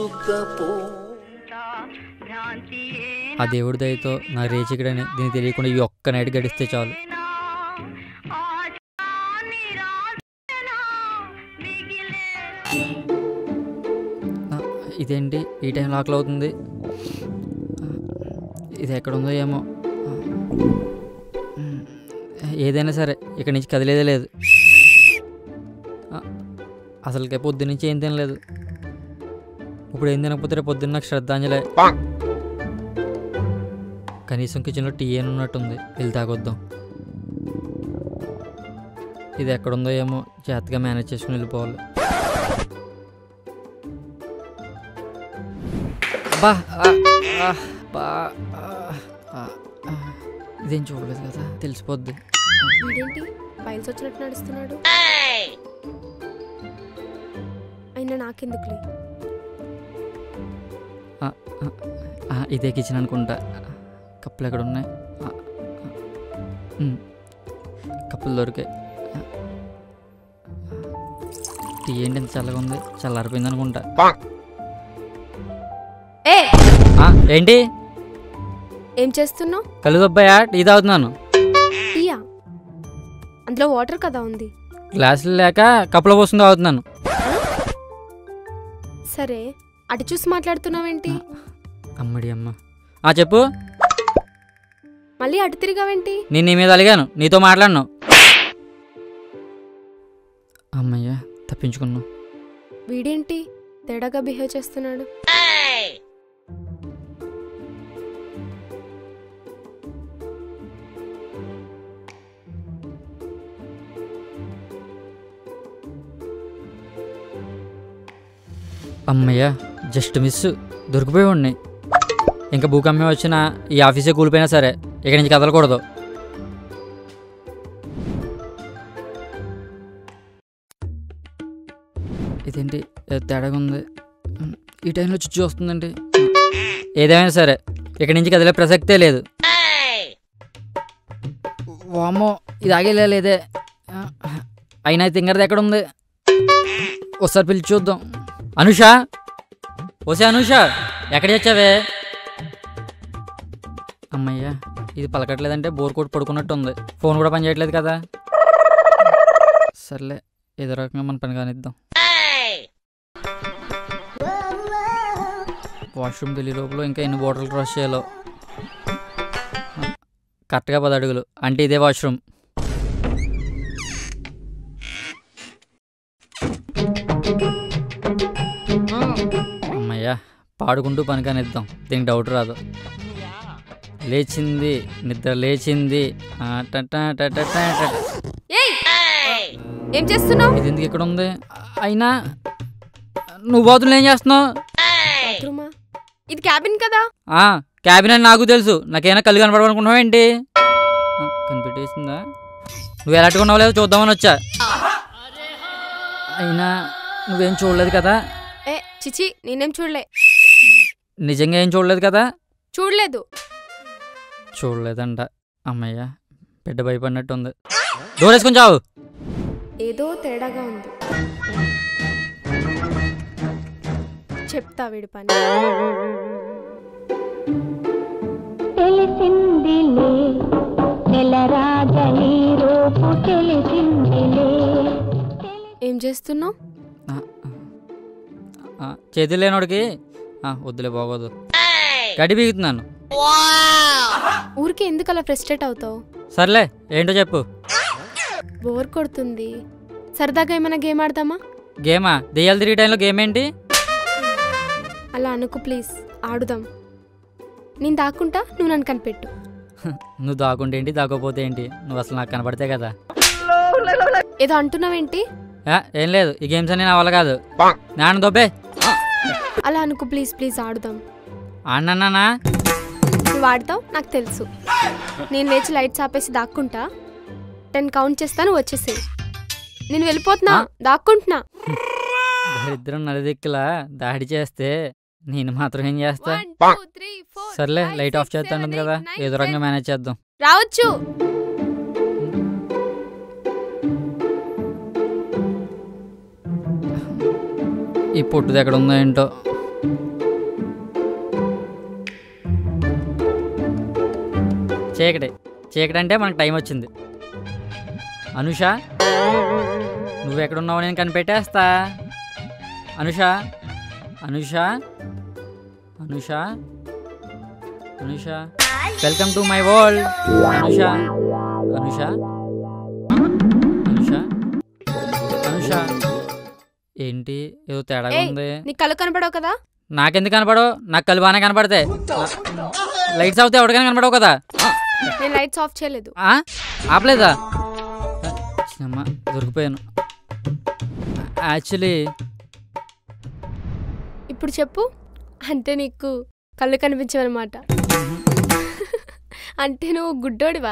ఆ దేవుడి దయతో నా రేచికడని దీనికి తెలియకుండా ఈ ఒక్క నైట్ గడిస్తే చాలు ఆ, ఇదేంటి ఈ టైం లాక్లో అవుతుంది ఆ, ఇది ఎక్కడ ఉందో ఏమో ఆ, ఉమ్, ఏదైనా సరే ఇక్కడి నుంచి కదిలేదే లేదు ఆ, అసలుకే పొద్దున్న నుంచి ఏం తినలేదు ఇప్పుడు ఏం తినకపోతే రేపు పొద్దున్న నాకు శ్రద్ధాంజలే కనీసం కిచెన్లో టీ అని ఉన్నట్టుంది వెళ్ళి తాగొద్దాం ఇది ఎక్కడుందో ఏమో జాగ్రత్తగా మేనేజ్ చేసుకుని వెళ్ళిపోవాలి బా ఆ, ఆ, బా ఆ, ఆ, ఆ. ఇదేం చూడలేదు కదా తెలిసిపోద్ది వీడేంటి ఫైల్స్ వచ్చినట్టు నడుస్తున్నాడు అయినా నాకెందుకులే ఆ, ఆ, ఆ, ఇదే కిచెన్ అనుకుంటా కప్పులు ఎక్కడ ఉన్నాయి ఆ, ఆ, ఉమ్, కప్పులు దొరికాయి ఆ, టీ ఏంటి ఇంత చల్లగా ఉంది చల్లారిపోయింది అనుకుంటా ఏ ఆ, ఏంటి ఏం చేస్తున్నావు కళ్ళు దొబ్బాయా టీ తాగుతున్నాను టీయా అందులో వాటర్ కదా ఉంది గ్లాసులు లేక కప్పులో పోసుకుని తాగుతున్నాను సరే అటు చూసి మాట్లాడుతున్నావేంటి అమ్మడి అమ్మ ఆ చెప్పు మళ్ళీ అటు తిరిగావేంటి నేను నీ మీద అలిగాను నీతో మాట్లాడను అమ్మయ్యా తప్పించుకున్నావు వీడేంటి తేడాగా బిహేవ్ చేస్తున్నాడు అమ్మయ్యా జస్ట్ మిస్ దొరికిపోయి ఉన్నాయి ఇంకా భూకంపం వచ్చినా ఈ ఆఫీసే కూలిపోయినా సరే ఇక్కడి నుంచి కదలకూడదు ఇదేంటి ఏదో తేడాగా ఉంది ఉమ్, ఈ టైంలో చుచ్చు వస్తుందండి ఏదేమైనా సరే ఇక్కడి నుంచి కదిలే ప్రసక్తే లేదు వామో ఇది ఆగేలే లేదే ఆ, అయినా ఈ తింగరది ఎక్కడ ఉంది ఒకసారి పిలిచి చూద్దాం అనుష ఓసే అనుష ఎక్కడ వచ్చావే అమ్మయ్యా ఇది పలకట్లేదంటే బోర్ కొట్టి పడుకున్నట్టు ఉంది ఫోన్ కూడా పని చేయట్లేదు కదా సర్లే ఏదో రకంగా మన పని కానిద్దాం వాష్రూమ్ వెళ్ళే లోపల ఇంకా ఎన్ని బాటిల్ క్రాస్ చేయాలో కరెక్ట్గా పది అడుగులు అంటే ఇదే వాష్రూమ్ అమ్మయ్యా పాడుకుంటూ పని కానిద్దాం దీనికి డౌట్ రాదు లేచింది నిద్ర లేచింది ఆ, టటా టటా టటా. ఏయ్ ఏం చేస్తున్నావు ఇది ఎందుకు ఇక్కడ ఉంది అయినా నువ్వు బాతులు ఏం చేస్తున్నావు బాత్రూమా ఇది క్యాబిన్ కదా ఆ, క్యాబిన్ అని నాకు తెలుసు నాకేమైనా కళ్ళు కనపడనుకుంటున్నావు ఏంటి ఆ, కనిపెట్టేసిందా నువ్వు ఎలాంటి ఉన్నావు లేదో చూద్దామని వచ్చా అయినా నువ్వేం చూడలేదు కదా ఏ చిచి నేనేం చూడలే నిజంగా ఏం చూడలేదు కదా చూడలేదు చూడలేదంట అమ్మయ్య బిడ్డ భయపడినట్టు ఉంది దూరేసుకొని చావు ఏదో తేడాగా ఉంది చెప్తా వీడి పని తెలిసిందిలే నెలరాజని రూపు తెలిసిందిలే ఏం చేస్తున్నావు ఆ, ఆ, చేతులు లేనోడికి ఆ, వద్దులే బాగోదు గడి బీగుతున్నాను ఊరికి ఎందుకు అలా ఫ్రస్ట్రేట్ అవుతావు సర్లే ఏంటో చెప్పు బోర్ కొడుతుంది సరదాగా ఏమైనా గేమ్ ఆడదామా గేమా దెయ్యాలు తిరిగే టైంలో గేమ్ ఏంటి అలా అనుకు ప్లీజ్ ఆడుదాం నేను దాక్కుంటా నువ్వు నన్ను కనిపెట్టు నువ్వు దాక్కుంటే ఏంటి దాక్కోపోతే ఏంటి నువ్వు అసలు నాకు కనపడితే కదా ఏదో అంటున్నావేంటి ఆ, ఏం లేదు ఈ గేమ్స్ అన్నీ నా వల్ల కాదు నాన్న దొబ్బే అలా అనుకు ప్లీజ్ ప్లీజ్ ఆడుదాం అన్నన్నా నువ్వు ఆడతావు నాకు తెలుసు నేను లేచి లైట్స్ ఆపేసి దాక్కుంటా టెన్ కౌంట్ చేస్తాను వచ్చేసి నేను వెళ్ళిపోతున్నా దాక్కుంటున్నా దరిద్రం నలుదిక్కులా దాడి చేస్తే నేను మాత్రం ఏం చేస్తా One, two, three, four, సర్లే five, లైట్ ఆఫ్ six, చేస్తాను seven, కదా eight, nine, ఏదో రకంగా ten. మేనేజ్ చేద్దాం రావచ్చు ఈ పొట్టుది ఎక్కడ ఉందో ఏంటో చీకటి చీకటి అంటే మనకు టైం వచ్చింది అనుష నువ్వు ఎక్కడున్నావు నేను కనిపెట్టేస్తా Anusha Anusha Anusha Anusha welcome to my world Anusha Anusha Anusha Anusha ఏంటి ఏదో తేడాగా ఏయ్, ఉంది నీకు కళ్ళు కనపడవు కదా నాకెందుకు కనపడవు నాకు కళ్ళు బాగానే కనపడతాయి లైట్స్ అవుతే ఎవరికైనా కనపడవు కదా నేను లైట్స్ ఆఫ్ చేయలేదు ఆ? ఆపలేదా చిన్నమ్మ దొరికిపోయాను యాక్చువల్లీ ఇప్పుడు చెప్పు అంటే నీకు కళ్ళు కనిపించవన్నమాట అంటే నువ్వు గుడ్డోడివా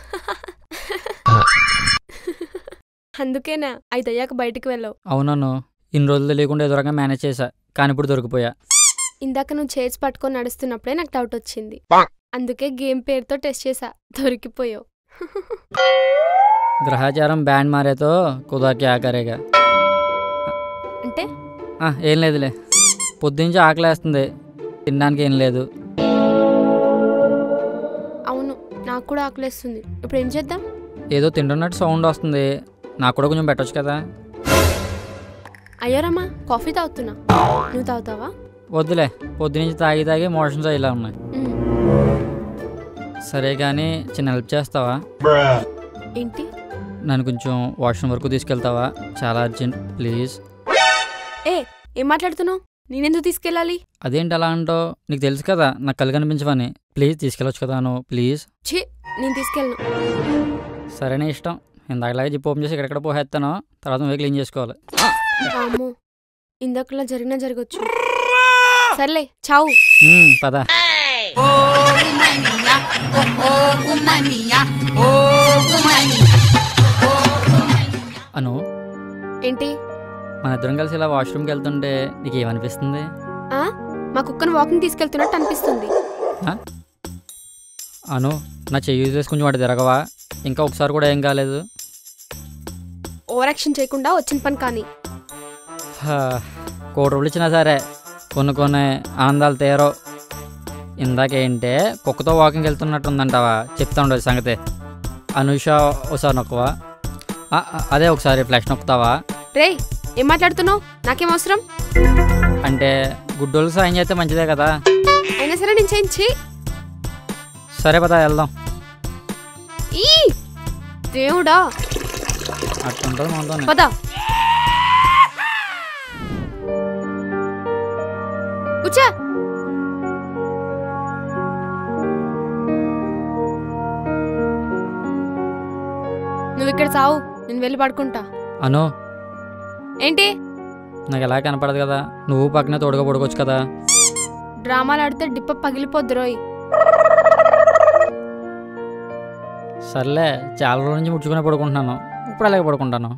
అందుకేనా ఐదు అయ్యాక బయటికి వెళ్ళావు అవునను ఇన్ని రోజులు తెలియకుండా ఎదురుగా మేనేజ్ చేశా కానీ ఇప్పుడు దొరికిపోయా ఇందాక నువ్వు చేసి పట్టుకొని నడుస్తున్నప్పుడే నాకు డౌట్ వచ్చింది అందుకే గేమ్ పేరుతో టెస్ట్ చేసా దొరికిపోయావు గ్రహచారం బ్యాండ్ మారేతో కుదాకి ఆకారేగా అంటే ఆ, ఏం లేదులే పొద్దునుంచి ఆకలేస్తుంది తినడానికి ఏం లేదు అవును నాకు కూడా ఆకలేస్తుంది ఇప్పుడు ఏం చేద్దాం ఏదో తింటున్నట్టు సౌండ్ వస్తుంది నాకు కూడా కొంచెం పెట్టొచ్చు కదా అయ్యోరమ్మా కాఫీ తాగుతున్నా నువ్వు తాగుతావా వద్దులే పొద్దునుంచి తాగి తాగి మోషన్స్ ఇలా ఉన్నాయి ఉమ్. సరే కానీ చిన్న హెల్ప్ చేస్తావా ఏంటి నన్ను కొంచెం వాష్రూమ్ వరకు తీసుకెళ్తావా చాలా అర్జెంట్ ప్లీజ్ ఏ ఏం మాట్లాడుతున్నావు నేనెందుకు తీసుకెళ్ళాలి అదేంటి అలా అంటో నీకు తెలుసు కదా నాకు కళ్ళు కనిపించవని ప్లీజ్ తీసుకెళ్ళొచ్చు కదా నువ్వు ప్లీజ్ ఛీ నేను తీసుకెళ్ళను సరేనే ఇష్టం ఇందాకలాగే జిప్ ఓపెన్ చేసి ఎక్కడెక్కడ పోహేస్తానో తర్వాత నువ్వే క్లీన్ చేసుకోవాలి అమ్మో ఇందాకలా జరిగినా జరగచ్చు సర్లే చావు మ్మ్, పద అను ఏంటి మన ఇద్దరం కలిసి ఇలా వాష్రూమ్కి వెళ్తుంటే నీకు ఏమనిపిస్తుంది ఆ మా కుక్కను వాకింగ్ తీసుకెళ్తున్నట్టు అనిపిస్తుంది ఆ? అను నా చెయ్యి యూజ్ చేసి కొంచెం వాటి తిరగవా ఇంకా ఒకసారి కూడా ఏం కాలేదు ఓవర్ యాక్షన్ చేయకుండా వచ్చిన పని కానీ హా, కోటి రూపాయలు ఇచ్చినా సరే కొన్ని కొన్ని ఆనందాలు తేరో ఇందాకేంటే కుక్కతో వాకింగ్ వెళ్తున్నట్టు ఉందంటావా చెప్తా ఉండదు సంగతి అనుష ఒకసారి నొక్కవా ఆ, ఆ, అదే ఒకసారి ఫ్లాష్ నొక్కుతావా రేయ్ ఏం మాట్లాడుతున్నావు నాకేం అవసరం అంటే గుడ్డోళ్ళకి సాయం చేస్తే మంచిదే కదా అయినా సరే నేను చేయించి సరే పదా వెళ్దాం ఈ దేవుడా అట్లుంటుంది మనతోనే పద కూర్చో నువ్వు ఇక్కడ చావు నేను వెళ్ళి పడుకుంటా అను ఏంటి నాకు ఎలా కనపడదు కదా నువ్వు పక్కనే తోడుగా పడుకోవచ్చు కదా డ్రామాలు ఆడితే డిప్ప పగిలిపోద్ది రోయ్ సర్లే చాలా రోజుల నుంచి ముట్టుకునే పడుకుంటున్నాను ఇప్పుడు అలాగే పడుకుంటాను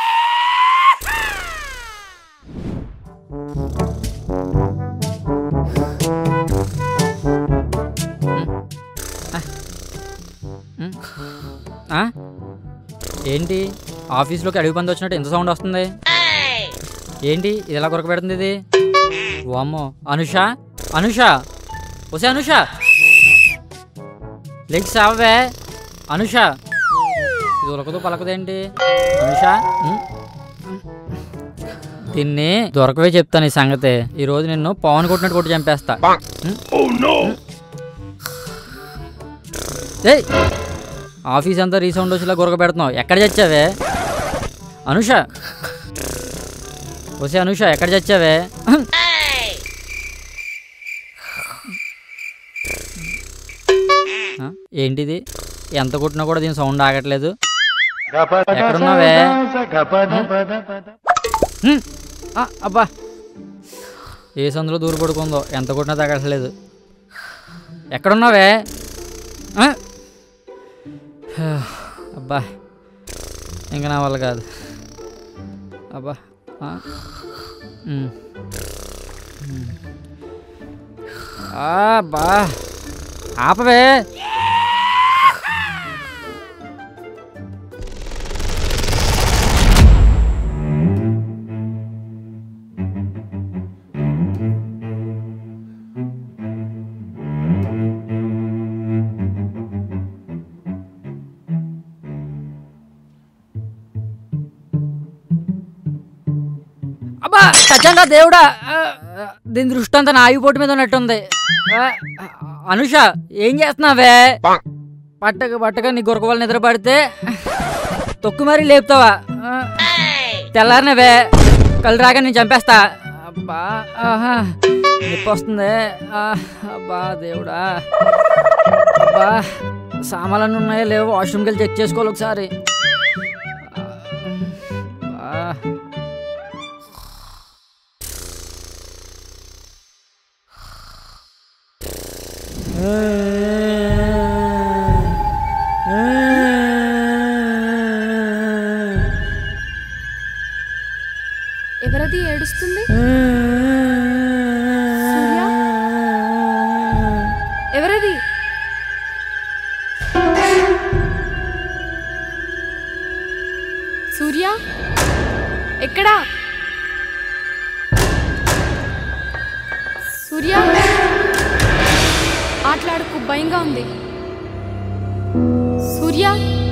ఉమ్. ఆ? ఏంటి ఆఫీస్లోకి అడుగు పంది వచ్చినట్టు ఎంత సౌండ్ వస్తుంది ఏంటి ఇది ఎలా కొరక పెడుతుంది ఇది వామ్మో అనుష అనుష వసే అనుష లెగ్స్ అవే అనుష ఇది ఉలకదు పలకదేంటి అనుష ఉమ్. దీన్ని దొరకవే చెప్తాను ఈ సంగతి ఈ రోజు నిన్ను పవన్ కొట్టినట్టు కొట్టి చంపేస్తా ఉమ్. ఉమ్. ఏయ్ ఆఫీస్ అంతా రీసౌండ్ వచ్చేలా గురక పెడుతున్నావు ఎక్కడ చచ్చావే అనుష వసే అనుష ఎక్కడ చచ్చావే ఆ, ఏంటిది ఎంత కొట్టినా కూడా దీని సౌండ్ ఆగట్లేదు ఎక్కడున్నావే హ్మ్. ఆ, అబ్బా ఏ సందులో దూర పడుకుందో ఎంత కొట్టినా తగట్లేదు ఎక్కడున్నావే ఆ? అబ్బా ఇంకా నా వల్ల కాదు అబ్బా ఆ? ఉమ్. ఉమ్. ఆ, అబ్బా ఆపవే ఆ, చచ్చండా దేవుడా ఆ, ఆ, దీని దృష్టి అంతా నా ఆగిపోటు మీద ఉన్నట్టుంది ఆ, అనుష ఏం చేస్తున్నావే పట్టక పట్టక నీ గురక వల్ల నిద్ర పడితే తొక్కు మరీ లేపుతావా ఆ, తెల్లారినవే కళ్ళు రాగా నేను చంపేస్తా అబ్బా ఆహా నొప్పి వస్తుంది ఆ, అబ్బా దేవుడా అబ్బా సామాన్లు ఉన్నాయో లేవో వాష్రూమ్కి వెళ్ళి చెక్ చేసుకోవాలి ఒకసారి ఆ, అబ్బా. ఎవరది ఏడుస్తుంది సూర్య? ఎవరది సూర్య ఎక్కడా సూర్య ఆటలాడుకు భయంగా ఉంది సూర్య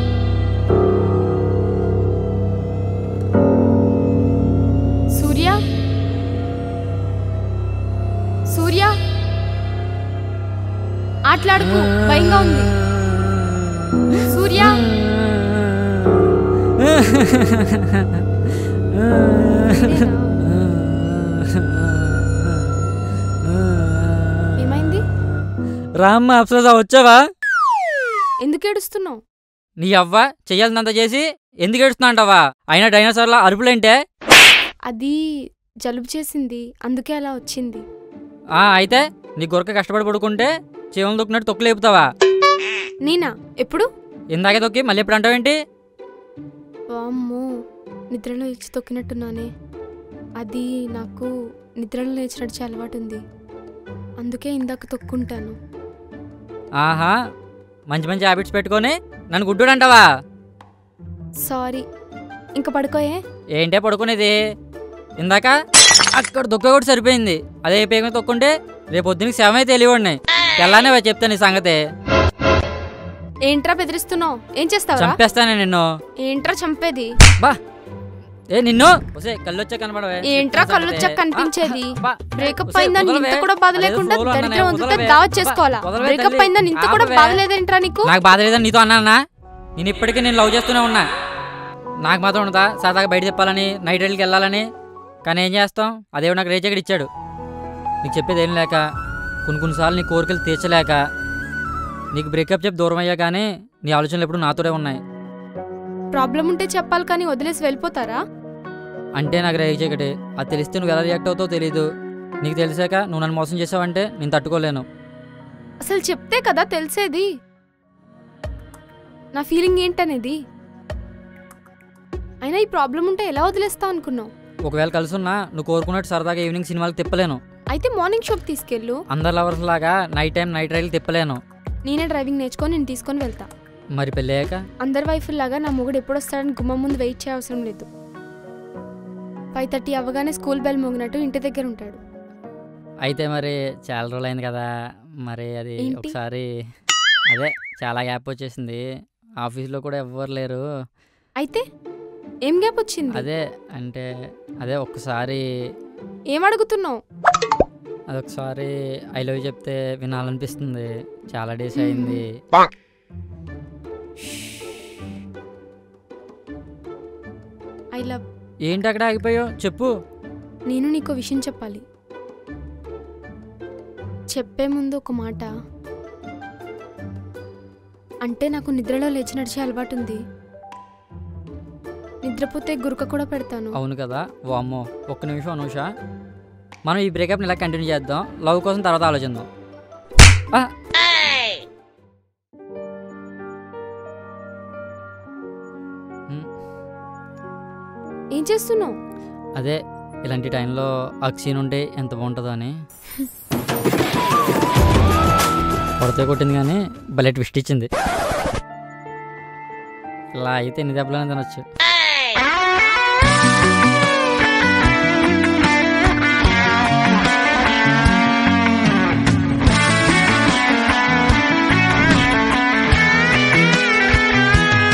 సూర్య సూర్య ఆటలాడుకు భయంగా ఉంది సూర్య ఏమైంది రామ్మ అప్సరసా వచ్చావా ఎందుకు ఏడుస్తున్నావు నీ అవ్వ చెయ్యాల్సినంత చేసి ఎందుకు ఏడుస్తున్నా అంటావా అయినా డైనోసార్ల అరుపులేంటే అది జలుబు చేసింది అందుకే అలా వచ్చింది ఆ అయితే నీ గొరక కష్టపడి పడుకుంటే చీమలు తొక్కినట్టు తొక్కు లేపుతావా నేనా ఎప్పుడు ఇందాకే తొక్కి మళ్ళీ ఎప్పుడు అంటావేంటి వామ్మో నిద్రలో ఇచ్చి తొక్కినట్టున్నానే అది నాకు నిద్రలో లేచినట్టు అలవాటు ఉంది అందుకే ఇందాక తొక్కుంటాను ఆహా మంచి మంచి హ్యాబిట్స్ పెట్టుకొని నన్ను గుడ్డుడు అంటావా సారీ ఇంకా పడుకోయే ఏంటే పడుకునేది ఇందాక అక్కడ దొక్క కూడా సరిపోయింది అదే పేగ తొక్కుంటే రేపు పొద్దునకి శవమైతే తెలియవాడినాయి తెల్లానే వా చెప్తాను ఈ సంగతి ఏంట్రా బెదిరిస్తున్నావు ఏం చేస్తావా చంపేస్తానే నిన్ను ఏంట్రా చంపేది బా ఏ నిన్ను ఒసే కళ్ళు వచ్చా కనబడవే ఏంట్రా చెప్తున్నా కళ్ళు సంగతి. వచ్చాక కనిపించేది? ఆ, బా. బ్రేకప్ ఒసేయ్, అయిందని ఇంత వదలవే. కూడా బాధ అదేదో లేకుండా flow లో అన్నానే, దరిద్రం వదిలితే వదలవే. దావత్ బా, చేసుకోవాలా వదలవే బ్రేకప్ తల్లి. అయిందని ఇంత కూడా ఆపవే. బాధ లేదేంట్రా నీకు నాకు బాధ లేదని నీతో అన్నానా నేను ఇప్పటికీ నేను లవ్ చేస్తూనే ఉన్నా నాకు మాత్రం ఉండదా సరదాగా బయట తిప్పాలని నైట్ రైల్కి వెళ్ళాలని కానీ ఏం చేస్తాం అదేవి నాకు రేచగడి ఇచ్చాడు నీకు చెప్పేది ఏం లేక కొన్ని కొన్నిసార్లు నీ కోరికలు తీర్చలేక నీకు బ్రేకప్ చెప్పి దూరం అయ్యా కానీ నీ ఆలోచనలు ఎప్పుడు నాతోనే ఉన్నాయి ప్రాబ్లం ఉంటే చెప్పాలి కానీ వదిలేసి వెళ్ళిపోతారా అంటే నాకు రేచగటి అది తెలిస్తే నువ్వు ఎలా రియాక్ట్ అవుతావో తెలీదు నీకు తెలిసాక నువ్వు నన్ను మోసం చేసావంటే నేను తట్టుకోలేను అసలు చెప్తే కదా తెలిసేది నా ఫీలింగ్ ఏంటనేది అయినా ఈ ప్రాబ్లం ఉంటే ఎలా వదిలేస్తావు అనుకున్నావు ఒకవేళ కలుసున్నా నువ్వు కోరుకున్నట్టు సరదాగా ఈవినింగ్ సినిమాలకు తిప్పలేను అయితే మార్నింగ్ షోకి తీసుకెళ్ళు అందరు లవర్స్ లాగా నైట్ టైం నైట్ రైలు తిప్పలేను నేనే డ్రైవింగ్ నేర్చుకొని నేను తీసుకొని వెళ్తా మరి పెళ్ళయ్యాక అందరి వైఫుల్లాగా నా మొగుడు ఎప్పుడు వస్తాడని గుమ్మం ముందు వెయిట్ చేయవసరం లేదు ఫైవ్ థర్టీ అవ్వగానే స్కూల్ బెల్ మోగినట్టు ఇంటి దగ్గర ఉంటాడు అయితే మరి చాలా రోజులు అయింది కదా మరి అది ఏంటి? ఒకసారి అదే చాలా గ్యాప్ వచ్చేసింది ఆఫీస్లో కూడా ఎవ్వరు లేరు అయితే ఏం గ్యాప్ వచ్చింది అదే అంటే అదే ఒక్కసారి ఏం అడుగుతున్నావు అదొకసారి ఐ లవ్ చెప్తే వినాలనిపిస్తుంది చాలా డేస్ అయింది ఐ లవ్ ఏంటి అక్కడ ఆగిపోయావు చెప్పు నేను నీకు విషయం చెప్పాలి చెప్పే ముందు ఒక మాట అంటే నాకు నిద్రలో లేచి నడిచే అలవాటు ఉంది నిద్రపోతే గురక కూడా పెడతాను అవును కదా వామ్మో ఒక్క నిమిషం అనూష మనం ఈ బ్రేకప్ని ఇలా కంటిన్యూ చేద్దాం లవ్ కోసం తర్వాత ఆలోచిద్దాం ఆ! ఉమ్, ఏం చేస్తున్నావు అదే ఇలాంటి టైంలో అక్సీన్ ఉంటే ఎంత బాగుంటుందో అని కొడితే కొట్టింది కానీ భలే ట్విస్ట్ ఇచ్చింది ఇలా అయితే ఎన్ని దెబ్బలనే తినొచ్చు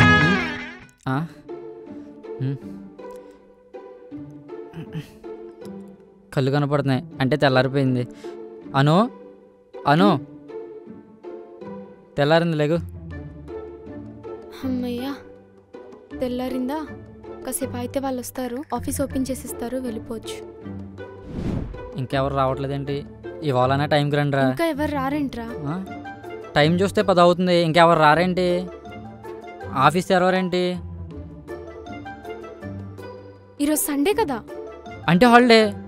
ఆ? ఉమ్. కళ్ళు కనపడుతున్నాయి అంటే తెల్లారిపోయింది అను అను తెల్లారింది లేగు అమ్మయ్యా తెల్లారిందా కాసేపు అయితే వాళ్ళు వస్తారు ఆఫీస్ ఓపెన్ చేసిస్తారు వెళ్ళిపోవచ్చు ఇంకెవరు రావట్లేదేంటి ఇవాళనే టైంకి రండి రా ఇంకా ఎవరు రారేంట్రా ఆ? టైం చూస్తే పది అవుతుంది ఇంకెవరు రారేంటి ఆఫీస్ తెరవరేంటి ఈరోజు సండే కదా అంటే హాలిడే